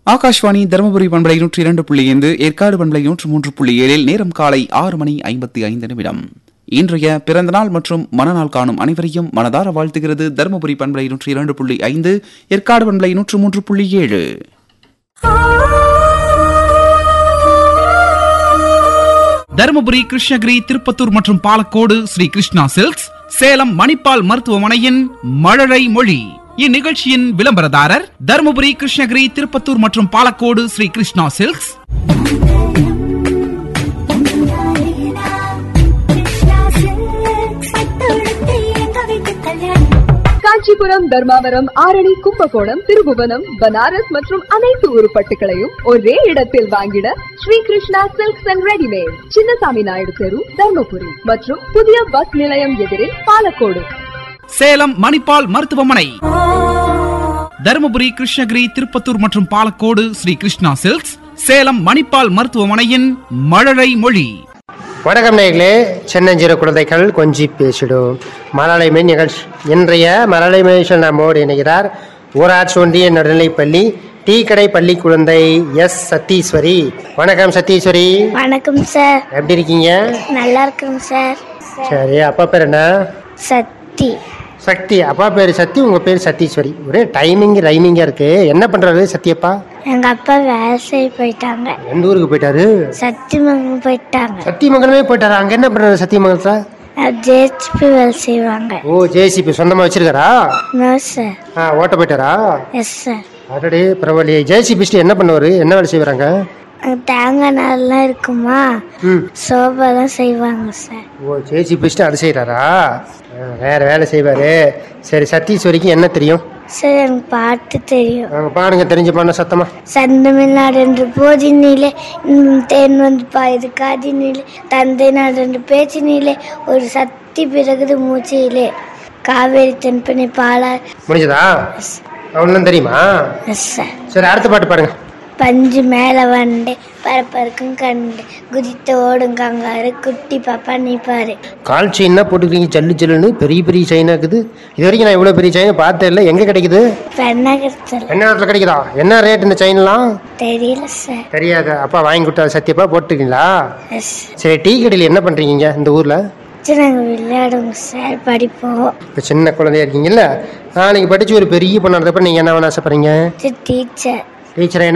ஆகாஷ்வாணி தருமபுரி பண்பலை நூற்றி இரண்டு புள்ளி ஐந்து ஏற்காடு பண்பலை நூற்று மூன்று புள்ளி ஏழில் நேரம் காலை ஆறு மணி ஐம்பத்தி ஐந்து நிமிடம் இன்றைய பிறந்தநாள் மற்றும் மனநாள் காணும் அனைவரையும் மனதார வாழ்த்துகிறது தருமபுரி பண்பலை நூற்றி இரண்டு புள்ளி ஐந்து ஏற்காடு பண்பலை நூற்று மூன்று புள்ளி ஏழு தருமபுரி கிருஷ்ணகிரி திருப்பத்தூர் மற்றும் பாலக்கோடு ஸ்ரீ கிருஷ்ணா சில்க்ஸ் சேலம் மணிப்பால் மருத்துவமனையின் மழலை மொழி இந்நிகழ்ச்சியின் விளம்பரதாரர் தருமபுரி கிருஷ்ணகிரி திருப்பத்தூர் மற்றும் பாலக்கோடு ஸ்ரீ கிருஷ்ணா சில்க்ஸ் காஞ்சிபுரம் தர்மாவரம் ஆரணி கும்பகோணம் திருபுவனம் பனாரஸ் மற்றும் அனைத்து உருப்பட்டுகளையும் ஒரே இடத்தில் வாங்கிட Sri Krishna silks and readymade Chinnasamy Naidu தெரு தர்மபுரி மற்றும் புதிய பஸ் நிலையம் எதிரில் பாலக்கோடு சேலம் மணிப்பால் மருத்துவமனை தருமபுரி கிருஷ்ணகிரி திருப்பத்தூர் மற்றும் பாலக்கோடு ஸ்ரீ கிருஷ்ணா சில்க்ஸ் சேலம் மணிப்பால் மருத்துவமனையின் மழலை மொழி வணக்கம் நேயர்களே சின்னஞ்சிறு குழந்தைகள் கொஞ்சி பேசிடும் மலலைமை நிகழ்ச்சி இன்றைய மலலைமை நிகழ்ச்சியில் நம்மோடு இணைகிறார் ஊராட்சி ஒன்றிய நடுநிலைப்பள்ளி டீ கடை பள்ளி குழந்தை எஸ் சத்தீஸ்வரி வணக்கம் சத்தீஸ்வரி வணக்கம் சார் எப்படி இருக்கீங்க நல்லா இருக்குங்க சார் சரி அப்பா பேர் என்ன சக்தி சக்தி அப்பா பேர் சக்தி உங்க பேர் சத்தீஸ்வரி ஒரே டைமிங் ரைமிங்கா இருக்கு என்ன பண்றாரு சத்தியப்பா எங்க அப்பா வேலை செய்ய போயிட்டாங்க எந்த ஊருக்கு போயிட்டாரு சத்தியமங்கலம் போயிட்டாங்க சத்தியமங்கலமே போயிட்டாரு அங்க என்ன பண்றாரு சத்தியமங்கலத்துல ஜேஹெச்பி வேலை செய்வாங்க ஓ ஜேசிபி சொந்தமா வச்சிருக்காரா நோ சார் ஆ ஓட்ட போயிட்டாரா எஸ் சார் அடடே பரவாயில்லையே ஜேசிபிஸ்ட் என்ன பண்ணுவாரு என்ன வேலை செய்வாங்க தேங்காய் நார்லாம் இருக்குமா ம் சோபாலாம் செய்வாங்க சார் ஓ ஜேசிபிஸ்ட் அது செய்கிறாரா வேற வேலை செய்வாரு சரி சத்தீஸ்வரிக்கு என்ன தெரியும் சார் எனக்கு பாட்டு தெரியும் அவங்க பாடுங்க தெரிஞ்ச பாருங்க சத்தமா சந்தமிழ்நாடு என்று போதினிலே இன்னும் தேன் வந்து பாயுது காதினிலே தந்தை நாடு என்று பேச்சினிலே ஒரு சக்தி பிறகுது மூச்சியிலே காவேரி தென்பனை பாலா முடிஞ்சதா அவனும் தெரியுமா எஸ் சார் சரி அடுத்த பாட்டு பாருங்க பஞ்சு மேல வண்டு பரப்பருக்கும் கண்டு குதித்து ஓடும் கங்காரு குட்டி பாப்பா நீ பாரு கால் செயின்னா போட்டுக்கிறீங்க ஜல்லு ஜல்லுன்னு பெரிய பெரிய செயினா இருக்குது இது வரைக்கும் நான் இவ்வளோ பெரிய செயினை பார்த்தே இல்லை எங்கே கிடைக்குது பெண்ணகத்தில் என்ன இடத்துல கிடைக்குதா என்ன ரேட் இந்த செயின்லாம் தெரியல சார் தெரியாது அப்பா வாங்கி கொடுத்தா சத்தியப்பா போட்டுருக்கீங்களா எஸ் சரி டீ கடையில் என்ன பண்ணுறீங்க இந்த ஊரில் சரி நாங்கள் விளையாடுவோங்க சார் படிப்போம் இப்போ சின்ன குழந்தையா இருக்கீங்கல்ல நாளைக்கு படித்து ஒரு பெரிய பொண்ணு நீங்கள் என்ன வேணும் ஆசைப்படுறீங்க டீச்சர் டீச்சரை என்ன